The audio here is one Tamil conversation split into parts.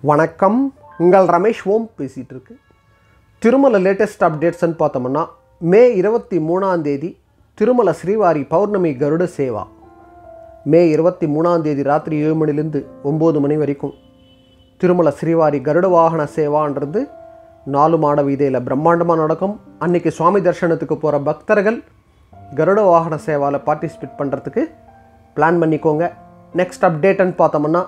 வணக்கம் உங்கள் ரமேஷ் ஓம் பேசிகிட்டு இருக்கு திருமலை லேட்டஸ்ட் அப்டேட்ஸ்னு பார்த்தோம்னா மே இருபத்தி மூணாம் தேதி திருமலை ஸ்ரீவாரி பௌர்ணமி கருட சேவா மே இருபத்தி மூணாம் தேதி ராத்திரி ஏழு மணிலேருந்து ஒம்பது மணி வரைக்கும் திருமலை ஸ்ரீவாரி கருட வாகன சேவான்றது நாலு மாட வீதியில் பிரம்மாண்டமாக நடக்கும் அன்னைக்கு சுவாமி தரிசனத்துக்கு போகிற பக்தர்கள் கருட வாகன சேவாவில் பார்ட்டிசிபேட் பண்ணுறதுக்கு பிளான் பண்ணிக்கோங்க நெக்ஸ்ட் அப்டேட்டுன்னு பார்த்தோம்னா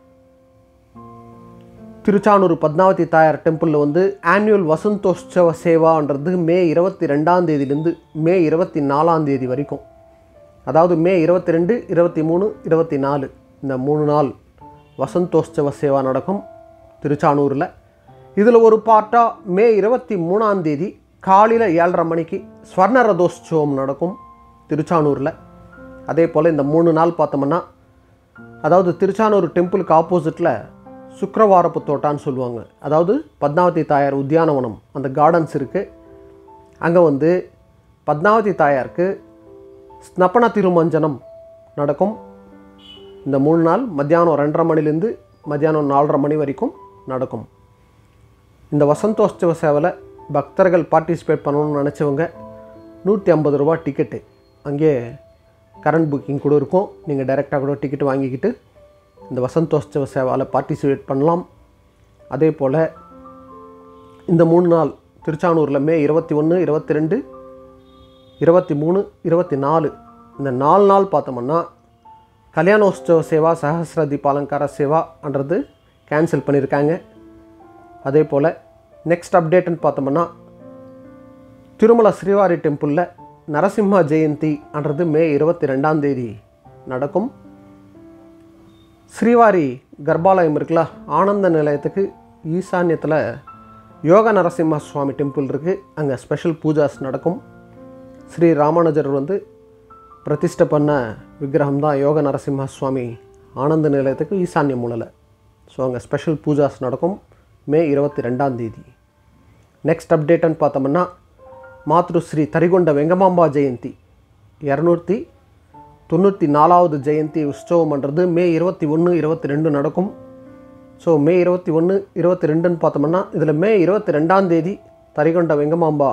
திருச்சானூர் பத்மாவதி தாயார் டெம்பிளில் வந்து ஆனுவல் வசந்தோற்சவ சேவான்றது மே இருபத்தி ரெண்டாம் தேதியிலேருந்து மே இருபத்தி நாலாம் தேதி வரைக்கும் அதாவது மே இருபத்தி ரெண்டு இருபத்தி மூணு இருபத்தி நாலு இந்த மூணு நாள் வசந்தோற்சவ சேவா நடக்கும் திருச்சானூரில் இதில் ஒரு பார்ட்டாக மே இருபத்தி மூணாம் தேதி காலையில் ஏழரை மணிக்கு ஸ்வர்ண ரதோற்சவம் நடக்கும் திருச்சானூரில் அதே போல் இந்த மூணு நாள் பார்த்தோம்னா அதாவது திருச்சானூர் டெம்பிளுக்கு ஆப்போசிட்டில் சுக்கரவாரப்பு தோட்டான்னு சொல்லுவாங்க அதாவது பத்மாவதி தாயார் உத்தியானவனம் அந்த கார்டன்ஸ் இருக்குது அங்கே வந்து பத்மாவதி தாயாருக்கு ஸ்னப்பன திருமஞ்சனம் நடக்கும் இந்த மூணு நாள் மத்தியானம் ரெண்டரை மணிலேருந்து மத்தியானம் நாலரை மணி வரைக்கும் நடக்கும் இந்த வசந்தோற்சவ சேவையில் பக்தர்கள் பார்ட்டிசிபேட் பண்ணணும்னு நினச்சவங்க நூற்றி ஐம்பது ரூபா டிக்கெட்டு அங்கே கரண்ட் புக்கிங் கூட இருக்கும் நீங்கள் டைரெக்டாக கூட டிக்கெட் வாங்கிக்கிட்டு இந்த வசந்தோற்சவ சேவாவில் பார்ட்டிசிபேட் பண்ணலாம் அதே போல் இந்த மூணு நாள் திருச்சானூரில் மே இருபத்தி ஒன்று இருபத்தி ரெண்டு இருபத்தி மூணு இருபத்தி நாலு இந்த நாலு நாள் பார்த்தோம்னா கல்யாணோற்சவ சேவா சஹசிர தீபாலங்கார சேவான்றது கேன்சல் பண்ணியிருக்காங்க அதே போல் நெக்ஸ்ட் அப்டேட்டுன்னு பார்த்தோம்னா திருமலை ஸ்ரீவாரி டெம்பிளில் நரசிம்ம ஜெயந்தின்றது மே இருபத்தி ரெண்டாம் தேதி நடக்கும் ஸ்ரீவாரி கர்ப்பாலயம் இருக்குல்ல ஆனந்த நிலையத்துக்கு ஈசான்யத்தில் யோக நரசிம்ம சுவாமி டெம்பிள் இருக்குது அங்கே ஸ்பெஷல் பூஜாஸ் நடக்கும் ஸ்ரீ ராமானுஜர் வந்து பிரதிஷ்டை பண்ண விக்கிரகம் தான் யோக நரசிம்ம சுவாமி ஆனந்த நிலையத்துக்கு ஈசான்ய மூலையில் ஸோ அங்கே ஸ்பெஷல் பூஜாஸ் நடக்கும் மே இருபத்தி ரெண்டாம் தேதி நெக்ஸ்ட் அப்டேட்டுன்னு பார்த்தோம்னா மாத்ருஸ்ரீ தரிகொண்ட வெங்கமாம்பா ஜெயந்தி இரநூத்தி தொண்ணூற்றி நாலாவது ஜெயந்தி உற்சவம்ன்றது மே இருபத்தி ஒன்று இருபத்தி ரெண்டு நடக்கும் ஸோ மே இருபத்தி ஒன்று இருபத்தி ரெண்டுன்னு பார்த்தோம்னா இதில் மே இருபத்தி ரெண்டாம் தேதி தரிகொண்ட வெங்கமாம்பா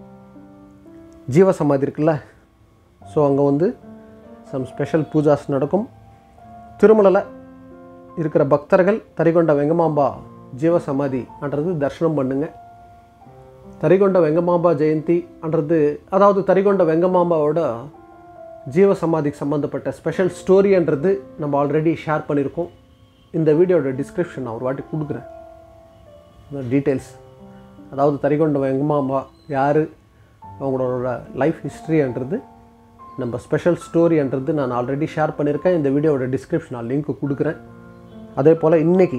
ஜீவசமாதி இருக்குல்ல ஸோ அங்கே வந்து சம் ஸ்பெஷல் பூஜாஸ் நடக்கும் திருமலையில் இருக்கிற பக்தர்கள் தரிகொண்ட வெங்கமாம்பா ஜீவசமாதின்றது தரிசனம் பண்ணுங்க தரிகொண்ட வெங்கமாம்பா ஜெயந்தின்றது அதாவது தரிகொண்ட வெங்கமாம்பாவோட ஜீவசமாதிக்கு சம்மந்தப்பட்ட ஸ்பெஷல் ஸ்டோரின்றது நம்ம ஆல்ரெடி ஷேர் பண்ணியிருக்கோம் இந்த வீடியோட டிஸ்கிரிப்ஷன் நான் ஒரு வாட்டி கொடுக்குறேன் டீட்டெயில்ஸ் அதாவது தரிகொண்ட வெங்கமாம்பா யார் அவங்களோட லைஃப் ஹிஸ்ட்ரின்றது நம்ம ஸ்பெஷல் ஸ்டோரின்றது நான் ஆல்ரெடி ஷேர் பண்ணியிருக்கேன் இந்த வீடியோட டிஸ்கிரிப்ஷன் நான் லிங்க் கொடுக்குறேன் அதே போல் இன்றைக்கி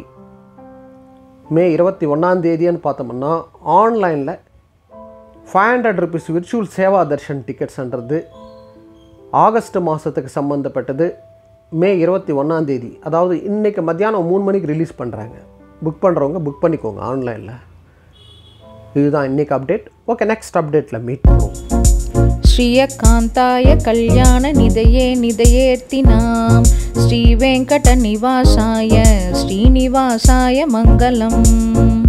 மே இருபத்தி ஒன்றாந்தேதின்னு பார்த்தோம்னா ஆன்லைனில் five hundred rupees virtual seva darshan டிக்கெட்ஸ்ன்றது ஆகஸ்ட் மாதத்துக்கு சம்மந்தப்பட்டது மே இருபத்தி ஒன்றாந்தேதி அதாவது இன்றைக்கி மத்தியானம் மூணு மணிக்கு ரிலீஸ் பண்ணுறாங்க புக் பண்ணுறவங்க புக் பண்ணிக்கோங்க ஆன்லைனில் இதுதான் இன்றைக்கி அப்டேட் ஓகே நெக்ஸ்ட் அப்டேட்டில் மீட் பண்ணுவோம் श्रियकान्ताय कल्याणनिधये निधयेऽर्तिनां श्रीवेङ्कटनिवासाय श्रीनिवासाय मङ्गलम्